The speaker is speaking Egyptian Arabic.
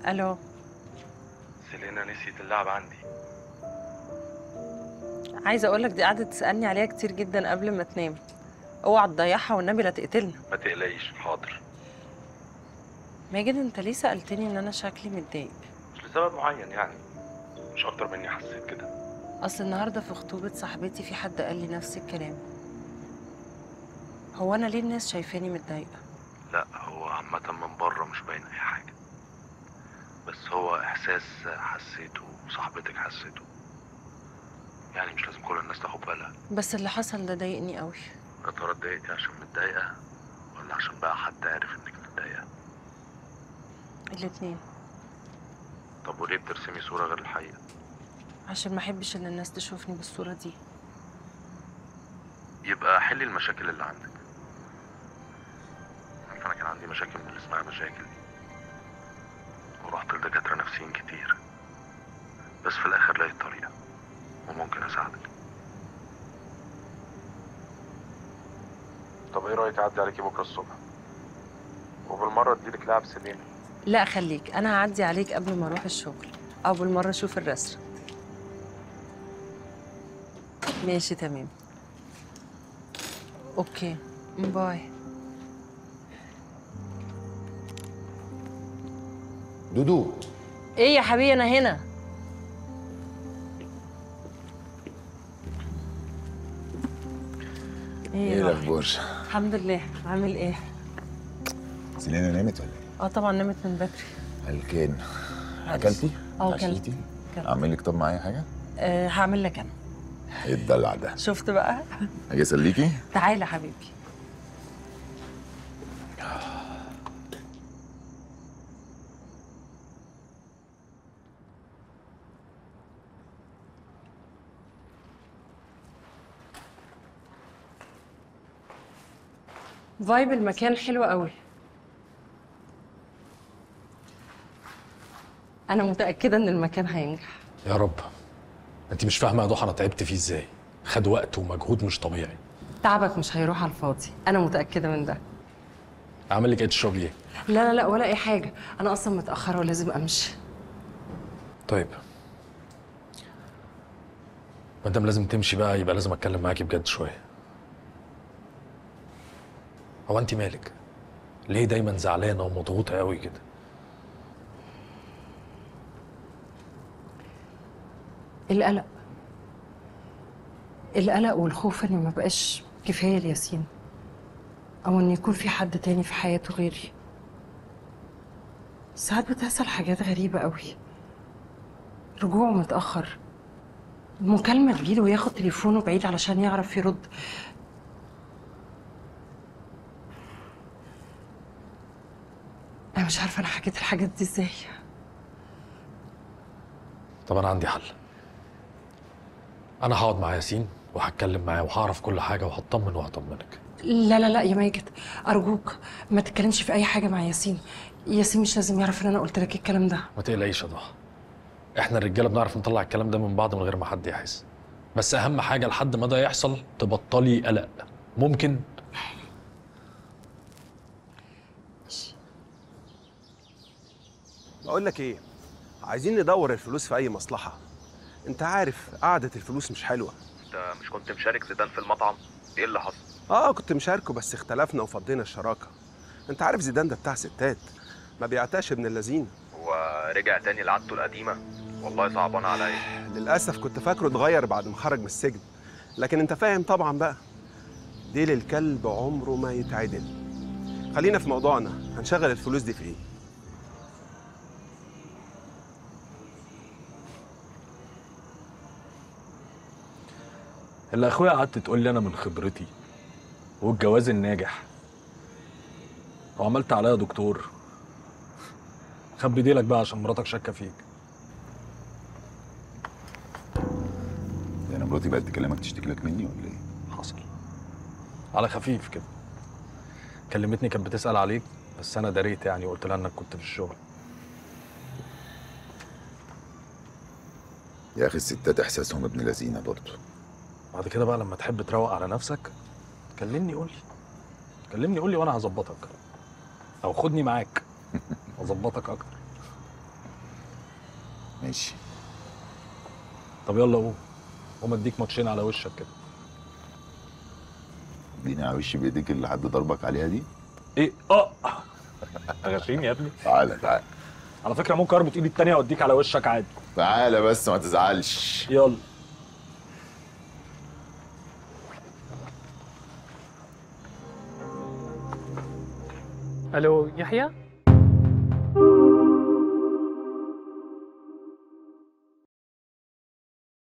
الو سيلينا نسيت اللعب عندي عايزه اقول لك دي قعدت تسالني عليها كتير جدا قبل ما تنام اوعى تضيعها والنبي لا تقتلنا ما تقلقيش حاضر ماجد انت ليه سالتني ان انا شكلي متضايق مش لسبب معين يعني مش اكتر مني حسيت كده اصل النهارده في خطوبه صاحبتي في حد قال لي نفس الكلام هو انا ليه الناس شايفاني متضايقه لا هو عامة من بره مش باين اي حاجة بس هو احساس حسيته وصاحبتك حسيته يعني مش لازم كل الناس تاخد بالها بس اللي حصل ده ضايقني قوي يا ترى اتضايقتي عشان متضايقة ولا عشان بقى حد عارف انك متضايقة الاتنين طب وليه بترسمي صورة غير الحقيقة عشان ما احبش ان الناس تشوفني بالصوره دي يبقى حلي المشاكل اللي عندك عارف انا كان عندي مشاكل من اللي اسمها مشاكل دي ورحت لدكاترة نفسيين كتير بس في الاخر لقيت طريقة وممكن اساعدك طب ايه رايك اعدي عليكي بكره الصبح وبالمره اديلك لعب سليم لا خليك انا هعدي عليك قبل ما اروح الشغل او بالمره اشوف الرسم ماشي تمام اوكي باي دودو ايه يا حبيبي انا هنا ايه ايه الاخبار الحمد لله عامل ايه سيلينا نامت ولا ايه اه طبعا نمت من بدري هلكان اكلتي اه عشيتي؟ كلت كلت. اعمل لك طب معايا حاجه أه هعمل لك انا ايه الدلع ده شفت بقى اجي اسليكي تعالى حبيبي فايب المكان حلو قوي انا متاكده ان المكان هينجح يا رب انت مش فاهمه يا ضحى انا تعبت فيه ازاي خد وقت ومجهود مش طبيعي تعبك مش هيروح على الفاضي انا متاكده من ده اعمل لك ايه تشربي ايه لا لا لا ولا اي حاجه انا اصلا متاخره ولازم امشي طيب ما دام لازم تمشي بقى يبقى لازم اتكلم معاكي بجد شويه هو انت مالك ليه دايما زعلانه ومضغوطه قوي كده القلق القلق والخوف اني ما بقاش كفايه لياسين او ان يكون في حد تاني في حياته غيري ساعات بتحصل حاجات غريبه قوي رجوعه متاخر المكالمه تجيله وياخد تليفونه بعيد علشان يعرف يرد انا مش عارفه انا حكيت الحاجات دي ازاي طب انا عندي حل انا هقعد مع ياسين وهتكلم معاه وهعرف كل حاجه وهطمن وهطمنك لا لا لا يا ماجد ارجوك ما تتكلمش في اي حاجه مع ياسين ياسين مش لازم يعرف ان انا قلت لك الكلام ده ما تقلقيش يا ضحى احنا الرجاله بنعرف نطلع الكلام ده من بعض من غير ما حد يحس بس اهم حاجه لحد ما ده يحصل تبطلي قلق ممكن بقول لك ايه عايزين ندور الفلوس في اي مصلحه انت عارف قعده الفلوس مش حلوه انت مش كنت مشارك زيدان في المطعم ايه اللي حصل اه كنت مشاركه بس اختلفنا وفضينا الشراكه انت عارف زيدان ده بتاع ستات ما بيعتاش ابن اللذين ورجع تاني لعادته القديمه والله صعبان عليا للاسف كنت فاكره اتغير بعد ما خرج من السجن لكن انت فاهم طبعا بقى ديل الكلب عمره ما يتعدل خلينا في موضوعنا هنشغل الفلوس دي في ايه اللي اخويا قعدت تقول لي انا من خبرتي والجواز الناجح وعملت عليا دكتور خبي ديلك بقى عشان مراتك شاكه فيك انا مراتي بقت تكلمك تشتكي لك مني ولا ايه حصل على خفيف كده كلمتني كانت بتسال عليك بس انا دريت يعني وقلت لها انك كنت في الشغل يا اخي الستات احساسهم ابن لذينه برضه بعد كده بقى لما تحب تروق على نفسك كلمني قول لي كلمني قول لي وانا هظبطك او خدني معاك اظبطك اكتر ماشي طب يلا قوم قوم اديك ماتشين على وشك كده اديني على وشي بايديك اللي حد ضربك عليها دي ايه اه غشيم يا ابني تعالى تعالى على فكره ممكن اربط ايدي التانيه واديك على وشك عادي تعالى بس ما تزعلش يلا الو يحيى